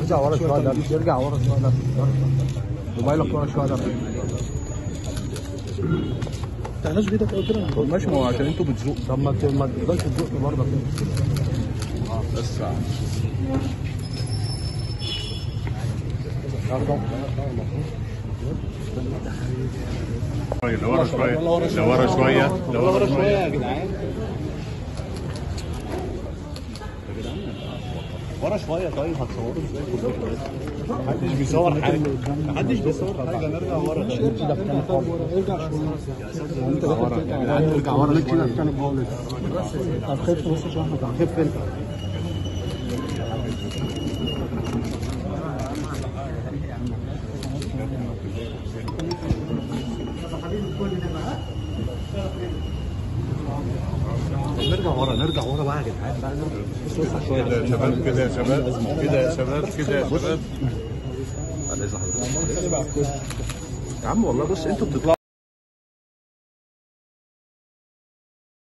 ارجع ورا شويه ده ارجع ورا شويه ده موبايلك ورا شويه ده تعالاش بيتك او كده طب ماشي ما هو عشان انتوا بتزقوا طب ما ت- ما تقدرش تزق برضه بس لورا شويه لورا شويه لورا شويه يا جدعان ورا شويه طيب هتصوروا ازاي محدش بيصور حاجه محدش بيصور حاجه نرجع ورا ارجع ورا يا جدعان ارجع ورا ليك كده تاني خالص طب خف بس عشان احنا خف انت نرجع ورا نرجع ورا بقى يا جدعان بقى نرجع كده يا شباب كده يا شباب كده يا شباب كده يا شباب يا عم والله بص انتوا بتطلعوا